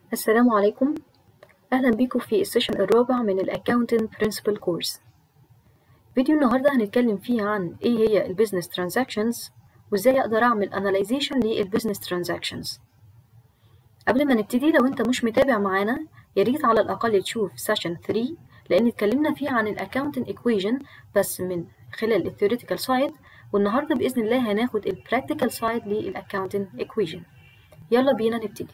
السلام عليكم أهلا بيكم في السيشن الرابع من ال Accounting Principle Course فيديو النهاردة هنتكلم فيه عن إيه هي ال Business Transactions وإزاي أقدر أعمل Analyzation لل Business Transactions قبل ما نبتدي لو أنت مش متابع معانا ياريت على الأقل تشوف سيشن 3 لأن اتكلمنا فيه عن ال Accounting Equation بس من خلال ال Theoretical Side والنهاردة بإذن الله هناخد ال Practical Side لل Accounting Equation يلا بينا نبتدي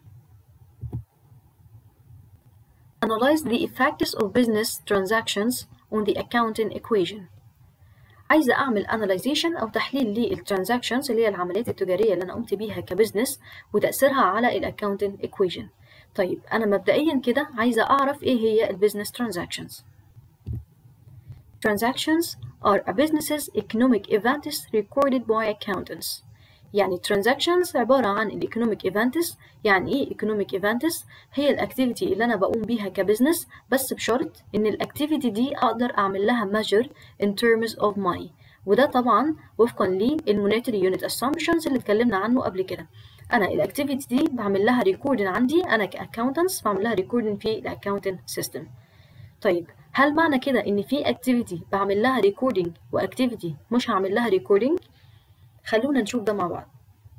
Analyze the effects of business transactions on the accounting equation. عايزة أعمل analyzation أو تحليل للترانزاكشنز اللي هي العمليات التجارية اللي أنا قمت بيها كبزنس وتأثيرها على ال accounting equation. طيب أنا مبدئيا كده عايزة أعرف إيه هي ال business transactions. Transactions are a business's economic events recorded by accountants. يعني transactions عبارة عن ال economic events يعني ايه economic events هي الاكتيفيتي اللي انا بقوم بيها كبزنس بس بشرط ان الاكتيفيتي دي اقدر اعمل لها measure in terms of money وده طبعا وفقا للمونيتري يونت assumptions اللي اتكلمنا عنه قبل كده انا الاكتيفيتي دي بعمل لها ريكوردين عندي انا كاكاونتنس بعمل لها ريكوردين في الاكاونتنج سيستم طيب هل معنى كده ان في اكتيفيتي بعمل لها ريكوردينج واكتيفيتي مش هعمل لها ريكوردينج خلونا نشوف ده مع بعض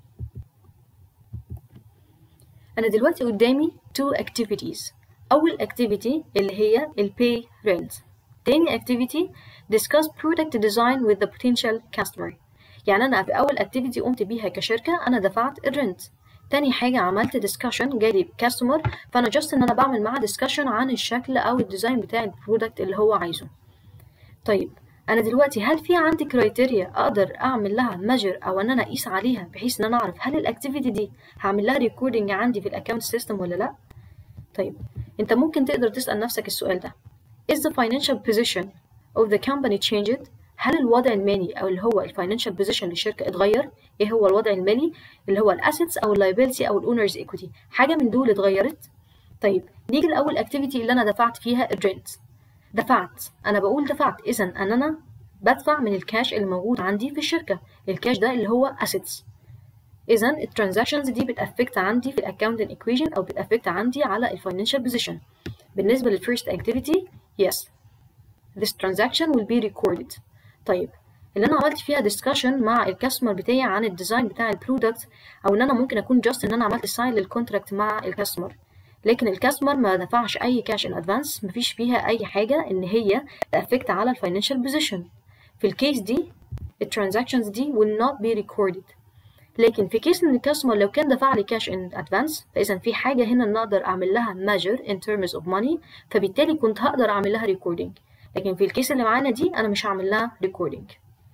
أنا دلوقتي قدامي two activities أول activity اللي هي ال pay rent تاني activity discuss product design with the potential customer يعني أنا في أول activity قمت بيها كشركة أنا دفعت الرنت تاني حاجة عملت discussion جالي كاستمر فأنا just إن أنا بعمل معاه discussion عن الشكل أو الديزاين بتاع البرودكت اللي هو عايزه طيب انا دلوقتي هل في عندي كرايتيريا اقدر اعمل لها ميجر او ان انا اقيس عليها بحيث ان انا اعرف هل الاكتيفيتي دي هعمل لها ريكوردنج عندي في الاكونت سيستم ولا لا طيب انت ممكن تقدر تسال نفسك السؤال ده is the financial position of the company changed هل الوضع المالي او اللي هو الفاينانشال بوزيشن للشركه اتغير ايه هو الوضع المالي اللي هو الاسيتس او اللايبيلتي او الاونرز ايكويتي حاجه من دول اتغيرت طيب نيجي لاول اكتيفيتي اللي انا دفعت فيها الرنت دفعت انا بقول دفعت اذا ان انا بدفع من الكاش اللي موجود عندي في الشركه الكاش ده اللي هو assets اذا الترانزاكشنز دي بتافكت عندي في الاكونتنج ايكويشن او بتافكت عندي على الفاينانشال بوزيشن بالنسبه للفيرست اكتيفيتي yes this transaction will be recorded طيب اللي انا عملت فيها discussion مع الكاستمر بتاعي عن الديزاين بتاع البرودكت او ان انا ممكن اكون جاست ان انا عملت ساين للكونتراكت مع الكاستمر لكن الكاستمر ما دفعش اي كاش ان ادفانس مفيش فيها اي حاجه ان هي تافكت على الفاينانشال بوزيشن في الكيس دي الترانزاكشنز دي will not be recorded لكن في كيس ان الكاستمر لو كان دفع لي كاش ان ادفانس فاذا في حاجه هنا ان اقدر اعمل لها measure in terms of money فبالتالي كنت هقدر اعمل لها recording لكن في الكيس اللي معانا دي انا مش هعمل لها recording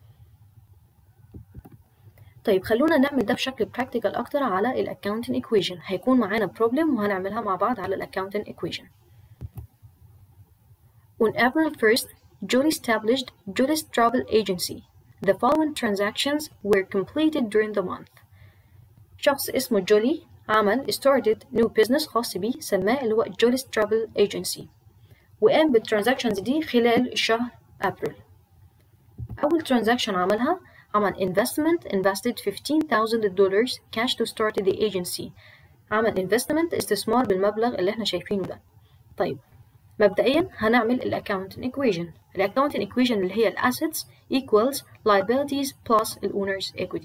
طيب خلونا نعمل ده بشكل براكتيكال اكتر على الاكونتنج ايكويشن هيكون معانا بروبلم وهنعملها مع بعض على الاكونتنج ايكويشن On April 1st, Julie established Julie's Travel Agency. The following transactions were completed during the month. شخص اسمه جولي عمل started new business خاص بيه سماه اللي هو Julie's Travel Agency وقام بالترانزاكشنز دي خلال الشهر أبريل أول ترانزاكشن عملها عمل investment invested $15,000 cash to start the agency عمل investment استثمار بالمبلغ اللي احنا شايفينه ده طيب مبدئيا هنعمل الاكونتنج equation الاكونتنج equation اللي هي assets equals liabilities plus الاونرز equity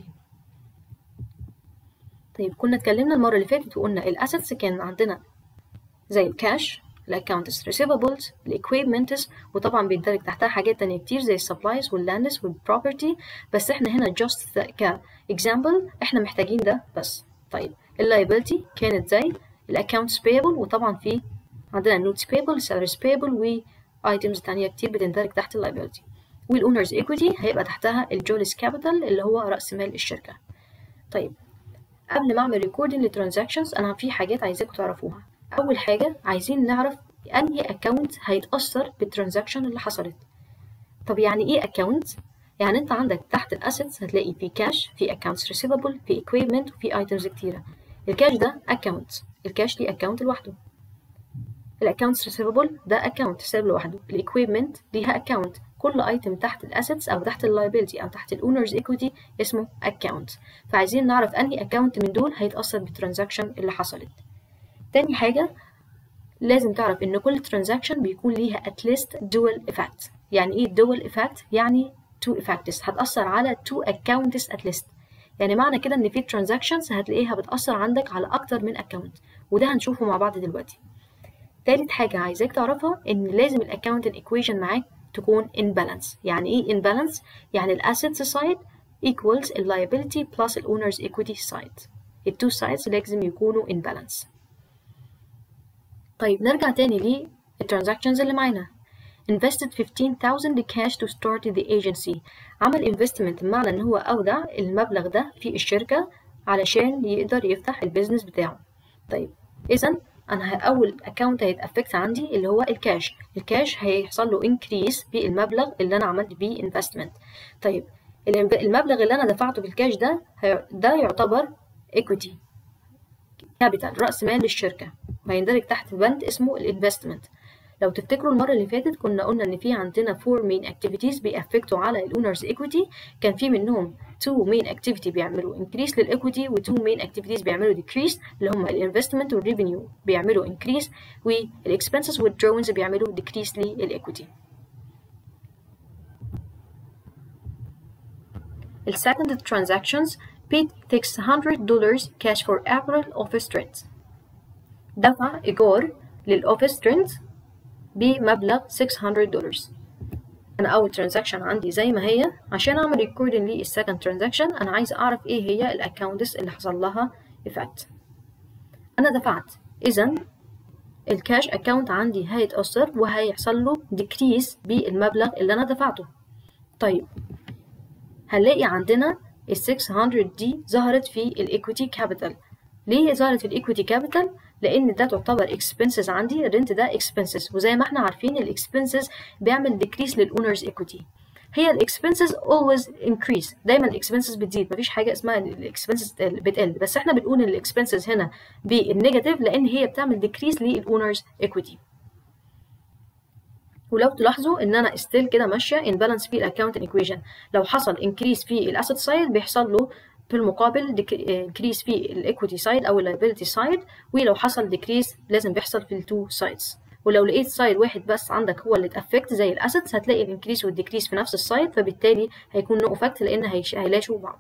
طيب كنا اتكلمنا المرة اللي فاتت وقلنا الاسيتس كان عندنا زي الكاش الاكونتس receivables الاكويبمنتس وطبعا بيندرج تحتها حاجات تانية كتير زي السبلايز واللاندس والبروبرتي بس احنا هنا just ك example احنا محتاجين ده بس طيب اللايبيلتي كانت زي الاكونتس payable وطبعا في عندنا notes payable salaries payable و items تانية كتير بتندرج تحت liability والاونرز equity هيبقى تحتها الجوليس كابيتال اللي هو رأس مال الشركة طيب قبل ما اعمل ريكوردنج للترانزاكشنز انا في حاجات عايزاكم تعرفوها اول حاجه عايزين نعرف انهي اكونت هيتاثر بالترانزاكشن اللي حصلت طب يعني ايه اكونت يعني انت عندك تحت الاسيتس هتلاقي في كاش في اكونتس ريسيفبل في اكويبمنت وفي ايتمز كتيره الكاش ده اكونت الكاش ليه اكونت لوحده الاكونتس ريسيفبل ده اكونت حساب لوحده الاكويبمنت ليها اكونت كل ايتم تحت الاسيتس او تحت اللايبيلتي او تحت الاونرز ايكويتي اسمه اكونت فعايزين نعرف انهي اكونت من دول هيتاثر بالترانزاكشن اللي حصلت تاني حاجة لازم تعرف إن كل transaction بيكون ليها at least dual effect يعني إيه dual effect؟ يعني two effects هتأثر على two accounts at least يعني معنى كده إن في transactions هتلاقيها بتأثر عندك على أكتر من account وده هنشوفه مع بعض دلوقتي تالت حاجة عايزاك تعرفها إن لازم ال accounting equation معاك تكون in balance يعني إيه in balance؟ يعني ال assets side equals ال liability plus ال owner's equity side ال two sides لازم يكونوا in balance طيب نرجع تاني ليه الترانزاكشنز اللي معانا invested 15,000 cash to start the agency عمل investment بمعنى ان هو اودع المبلغ ده في الشركة علشان يقدر يفتح البيزنس بتاعه طيب اذا انا اول اكونت هيتافكت عندي اللي هو الكاش الكاش هيحصل له increase بالمبلغ اللي انا عملت بيه investment طيب المبلغ اللي انا دفعته بالكاش ده ده يعتبر equity كابيتال رأس مال للشركة وهيندرج تحت بند اسمه الانفستمنت لو تفتكروا المرة اللي فاتت كنا قلنا إن في عندنا four main activities بيأفكتوا على الأونرز equity كان في منهم two main activity بيعملوا increase للإيكويتي و two main activities بيعملوا decrease اللي هم الانفستمنت والريفينيو بيعملوا increase والexpenses withdrawals بيعملوا decrease للإيكويتي ال second transactions paid $600 cash for April office rent دفع إيجار للأوفيس رنت بمبلغ 600 دولار أنا أول ترانزاكشن عندي زي ما هي عشان أعمل ريكوردين للسكند ترانزاكشن أنا عايز أعرف إيه هي الأكاونتس اللي حصل لها إفكت أنا دفعت إذا الكاش أكاونت عندي هيتأثر وهيحصل له ديكريس بالمبلغ اللي أنا دفعته طيب هنلاقي عندنا ال 600 دي ظهرت في الايكويتي كابيتال ليه ظهرت في الايكويتي كابيتال لان ده تعتبر اكسبنسز عندي الرنت ده اكسبنسز وزي ما احنا عارفين الاكسبنسز بيعمل ديكريس للاونرز ايكويتي هي الاكسبنسز always increase دايما الاكسبنسز بتزيد مفيش حاجه اسمها الاكسبنسز بتقل بس احنا بنقول ان الاكسبنسز هنا بالنيجاتيف لان هي بتعمل ديكريس للاونرز ايكويتي ولو تلاحظوا ان انا ستيل كده ماشيه ان بالانس في الاكونت ايكويشن لو حصل انكريس في الاسيت سايد بيحصل له في المقابل انكريس في الايكويتي سايد او اللايبيلتي سايد ولو حصل ديكريس لازم بيحصل في التو سايدز ولو لقيت سايد واحد بس عندك هو اللي اتافكت زي الاسيتس هتلاقي الانكريس والديكريس في نفس السايد فبالتالي هيكون نو افكت لان هيلاشوا بعض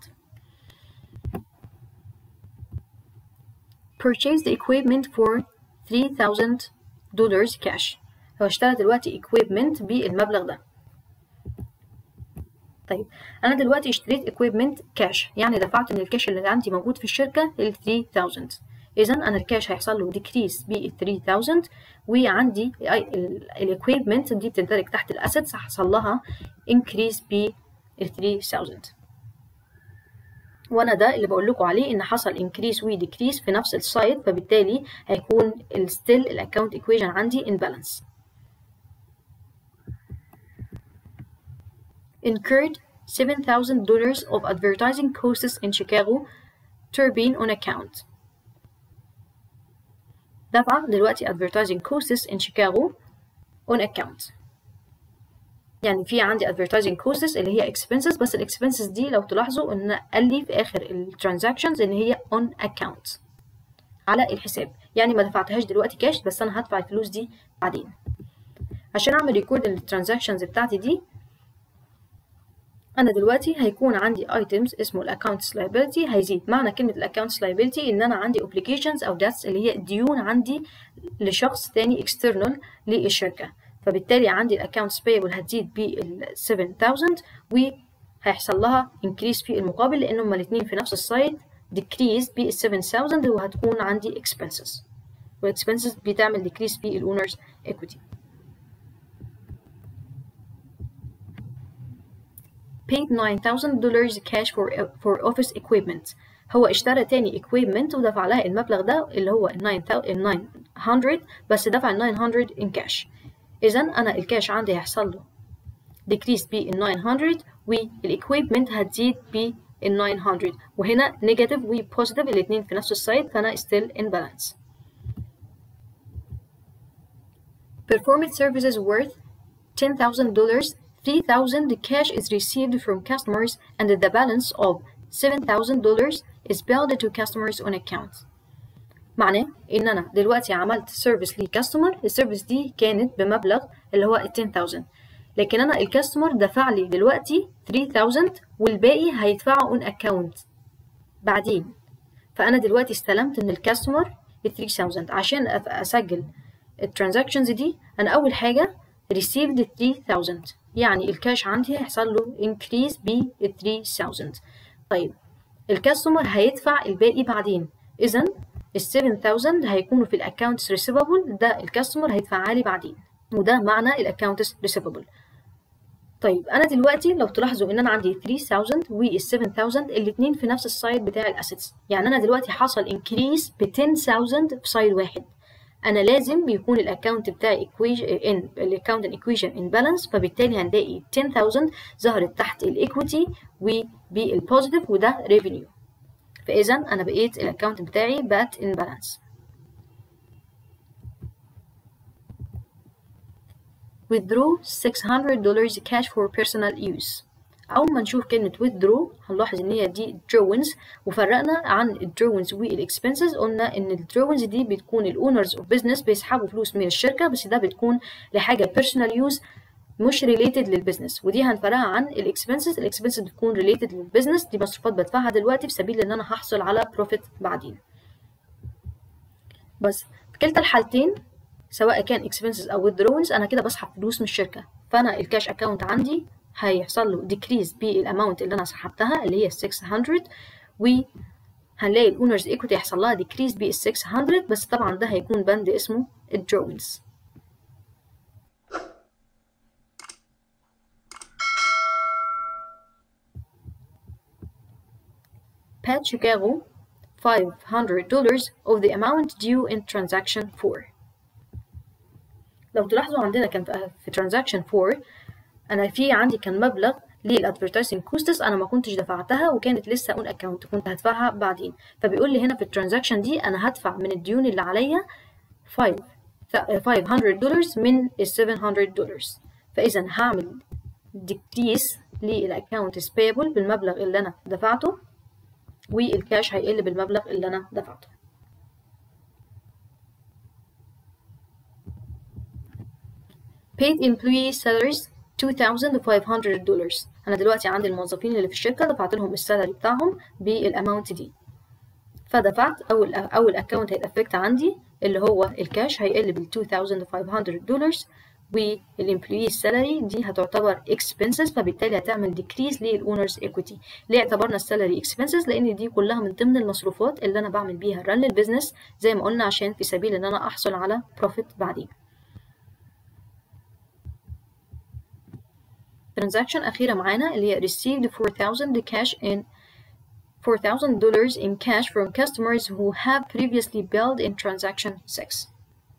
purchase the equipment for 3000 dollars cash هو اشترى دلوقتي equipment بالمبلغ ده طيب انا دلوقتي اشتريت equipment كاش يعني دفعت من الكاش اللي عندي موجود في الشركه ال 3000 اذا انا الكاش هيحصل له ديكريس بال 3000 وعندي الايكويبمنت دي بتندرج تحت الاسيتس هيحصل لها انكريس بال 3000 وانا ده اللي بقول لكم عليه ان حصل انكريس وديكريس في نفس السايد فبالتالي هيكون ستيل الاكونت ايكويشن عندي ان بالانس incurred $7,000 of advertising costs in Chicago turbine on account. دفع دلوقتي advertising costs in Chicago on account. يعني في عندي advertising costs اللي هي expenses بس ال expenses دي لو تلاحظوا ان قال لي في اخر ال transactions ان هي on account على الحساب يعني ما دفعتهاش دلوقتي كاش بس انا هدفع الفلوس دي بعدين عشان اعمل ريكورد للترانزاكشنز بتاعتي دي انا دلوقتي هيكون عندي items اسمه الاكونتس liability هيزيد معنى كلمه الاكونتس liability ان انا عندي obligations او debts اللي هي ديون عندي لشخص تاني external للشركه فبالتالي عندي الاكونتس payable هتزيد بال 7000 وهيحصل لها increase في المقابل لان هما الاثنين في نفس السايد decrease بال 7000 وهتكون عندي expenses والاكسبنسز بتعمل decrease في الاونرز equity paid $9,000 cash for, for office equipment هو اشترى تاني equipment ودفع لها المبلغ ده اللي هو ال 900 بس دفع ال 900 in cash إذا أنا الكاش عندي هيحصل له decrease بال 900 والايكويبمنت هتزيد بال 900 وهنا نيجاتيف وبوزيتيف الاثنين في نفس السايد فأنا still in balance performance services worth $10,000 $3,000 cash is received from customers and the balance of $7,000 is billed to customers on account. معناه ان انا دلوقتي عملت سيرفيس للكاستمر السيرفيس دي كانت بمبلغ اللي هو 10000 لكن انا الكاستمر دفع لي دلوقتي 3000 والباقي هيدفعه اون اكونت بعدين فانا دلوقتي استلمت من الكاستمر ال 3000 عشان اسجل الترانزاكشنز دي انا اول حاجه received 3000 يعني الكاش عندي هيحصل له increase ب 3000 طيب الكاستمر هيدفع الباقي بعدين اذا ال 7000 هيكونوا في الاكونتس ريسيفبل ده الكاستمر هيدفعها لي بعدين وده معنى الاكونتس ريسيفبل طيب انا دلوقتي لو تلاحظوا ان انا عندي 3000 وال 7000 الاثنين في نفس السايد بتاع الاسيتس يعني انا دلوقتي حصل انكريس ب 10000 في سايد واحد انا لازم بيكون الاكونت بتاعي ايكويشن ان الاكونت ايكويشن ان بالانس فبالتالي هنلاقي 10000 ظهرت تحت الايكويتي وبالبوزيتيف وده ريفينيو فاذا انا بقيت الاكونت بتاعي بات ان بالانس withdraw $600 cash for personal use أول ما نشوف كلمة withdraw هنلاحظ إن هي دي drawings وفرقنا عن الدروينز والإكسبنسز قلنا إن الدروينز دي بتكون الأونرز أوف بزنس بيسحبوا فلوس من الشركة بس ده بتكون لحاجة personal use مش related للبزنس ودي هنفرقها عن الاكسبنسز الاكسبنسز بتكون related للبزنس دي مصروفات بدفعها دلوقتي في سبيل ان انا هحصل على بروفيت بعدين بس في كلتا الحالتين سواء كان expenses او withdrawals انا كده بسحب فلوس من الشركه فانا الكاش اكاونت عندي هيحصل له decrease بالاماونت اللي انا سحبتها اللي هي 600 وهنلاقي الاونرز ايكويتي يحصل لها decrease بال 600 بس طبعا ده هيكون بند اسمه withdrawals Pat Chicago $500 of the amount due in transaction 4 لو تلاحظوا عندنا كان في ترانزاكشن 4 انا في عندي كان مبلغ للادفرتايزنج كوستس انا ما كنتش دفعتها وكانت لسه اون اكونت كنت هدفعها بعدين فبيقول لي هنا في الترانزاكشن دي انا هدفع من الديون اللي عليا 5 500 دولار من ال 700 دولار فاذا هعمل ديكريس للاكونت payable بالمبلغ اللي انا دفعته والكاش هيقل بالمبلغ اللي انا دفعته paid employee salaries 2500 دولار انا دلوقتي عندي الموظفين اللي في الشركه دفعت لهم السالري بتاعهم بالاماونت دي فدفعت اول اول اكونت هيتافكت عندي اللي هو الكاش هيقل بال 2500 دولار والامبلوي سالري دي هتعتبر expenses فبالتالي هتعمل decrease للاونرز equity ليه اعتبرنا السالري expenses لان دي كلها من ضمن المصروفات اللي انا بعمل بيها رن للبيزنس زي ما قلنا عشان في سبيل ان انا احصل على بروفيت بعدين ترانزاكشن أخيرة معانا اللي هي received 4000 cash in 4000 dollars in cash from customers who have previously billed in transaction 6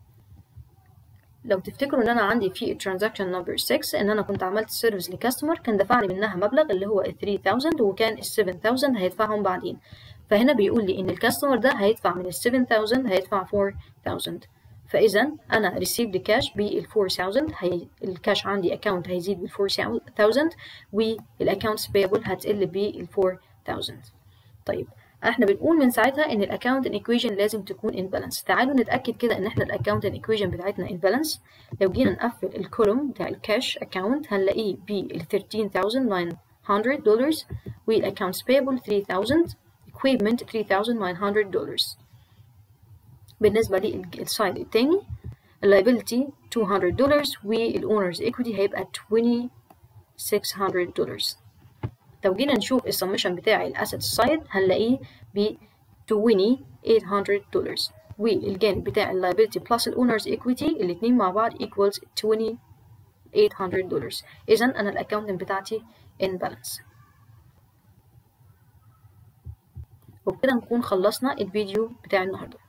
لو تفتكروا ان انا عندي في transaction number 6 ان انا كنت عملت سيرفيس لكاستمر كان دفع لي منها مبلغ اللي هو 3000 وكان ال 7000 هيدفعهم بعدين فهنا بيقول لي ان الكاستمر ده هيدفع من ال 7000 هيدفع 4000 فإذا أنا received cash بال 4000 هي الكاش عندي account هيزيد بال 4000 والaccounts payable هتقل بال 4000 طيب احنا بنقول من ساعتها ان الاكونت equation لازم تكون in balance تعالوا نتاكد كده ان احنا الاكونت equation بتاعتنا in balance لو جينا نقفل الكولوم بتاع الكاش account هنلاقيه بال 13900 دولار والاكونتس payable 3000 equipment 3900 دولار بالنسبة للسايد التاني liability 200 دولار والowners equity هيبقى 2600 دولار لو جينا نشوف السمشن بتاع الاسيت سايد هنلاقيه ب 2800 دولار والجانب بتاع liability plus الاونرز equity الاتنين مع بعض equals 2800 دولار اذا انا الاكونت بتاعتي in balance وبكده نكون خلصنا الفيديو بتاع النهارده